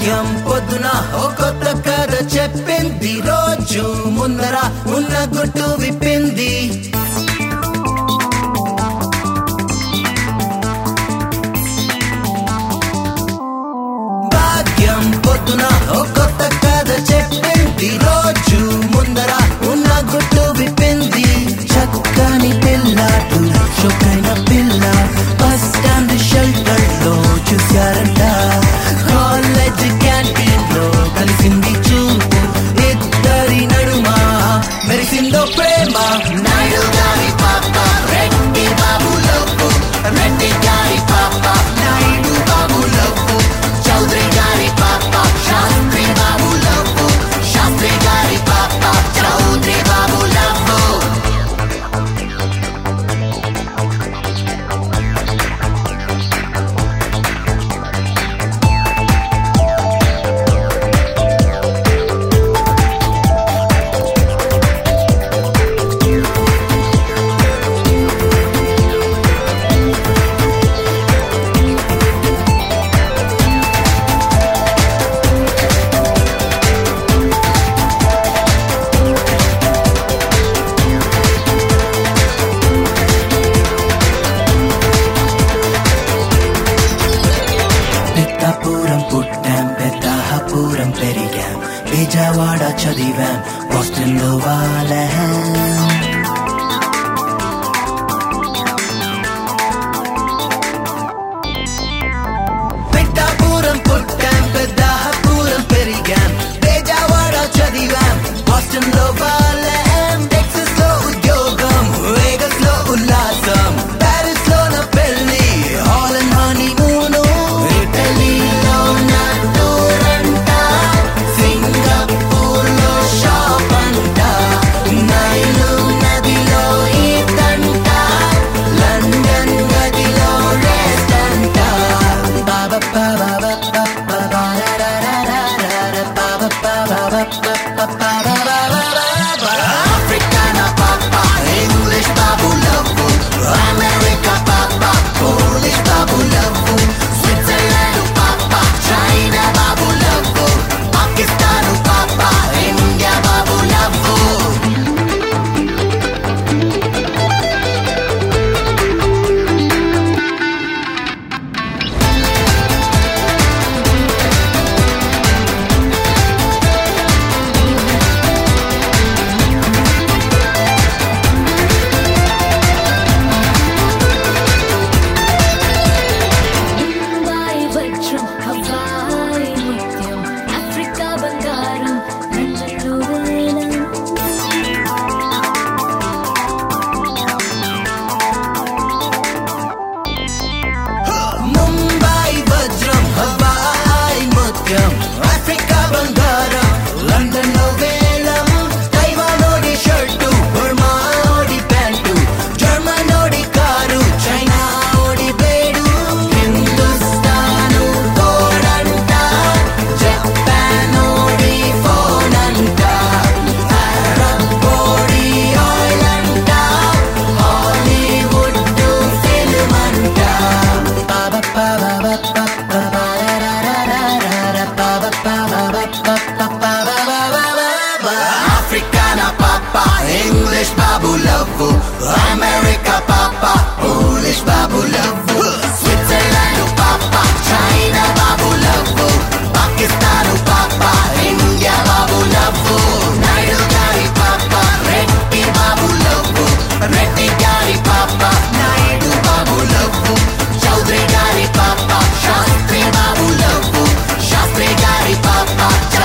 భాగ్యం పొద్దున ఓ కొత్త కథ చెప్పింది రోజు ముందర ఉన్న గుట్టు విప్పింది భాగ్యం పొద్దున ఓ కొత్త కథ చెప్పింది రోజు ముందర ఉన్న గుట్టు విప్పింది చక్కని పిల్లాటు చొక్కైన పిల్ల బస్ స్టాండ్ షెల్టర్ లో చూశారంట కాలేజ్ క్యాంటీన్ లో కలిసింది చూపు ఇద్దరి నడుమ మెరిసిందో ప్రేమ నాయుడు గారి పాప రెడ్డి బాబు లవ్వు రెడ్డి గారి పాప నాయుడు బాబు లవ్వు చౌదరి గారి పాప శాస్త్రి బాబు లవ్వు శాస్త్రి గారి పాప చౌదరి బాబు లవ్వు పెద్దాపురం పుట్టాం పెద్దాపురం పెరిగాం విజయవాడ చదివాం బాస్టన్ లో వాలాం పెద్దాపురం పుట్టాం పెద్దాపురం పెరిగాం విజయవాడ చదివాం బాస్టన్ లో వాలాం టెక్సస్ లో ఉద్యోగం వేగస్ లో ఉల్లాసం ప్యారిస్ లో నా పెళ్లి హాలండ్ హనీమూను ఇటలీలో నా టూర్ అంట సింగపూర్ లో షాప్ అంట నైలు నదిలో ఈతంట లండన్ గదిలో రెస్ట్ అంట బాబా బాబా బాబా బాబా బాబా Africana papa, English babu love, America papa, Polish babu love, Switzerland papa, China babu love, Pakistan papa, India babu love. Mumbai వజ్రం హవాయి ముత్యం ఆఫ్రికా బంగారం లండన్లో వేలం ముంబై వజ్రం హవాయి ముత్యం ఆఫ్రికా బంగారం లండన్ లో వేలం తైవానోడి షర్టు బర్మా ఓడి ప్యాంటు జర్మన్ ఓడి కారు చైనా ఓడి బ్లేడు హిందుస్థాను తోడంట జపాన్ ఓడి ఫోన్ అంట అరబ్ ఓడి ఆయిల్ అంట హాలీవుడ్ ఫిల్మ్ అంట Africana papa, English babu love, America papa, Polish babu love, Switzerland papa, China babu love, Pakistan papa, India babu love, Naidu gari papa, Reddy babu love, Reddy gari papa, Naidu babu love, Chaudhary gari papa, Shastri babu love, Shastri gari papa,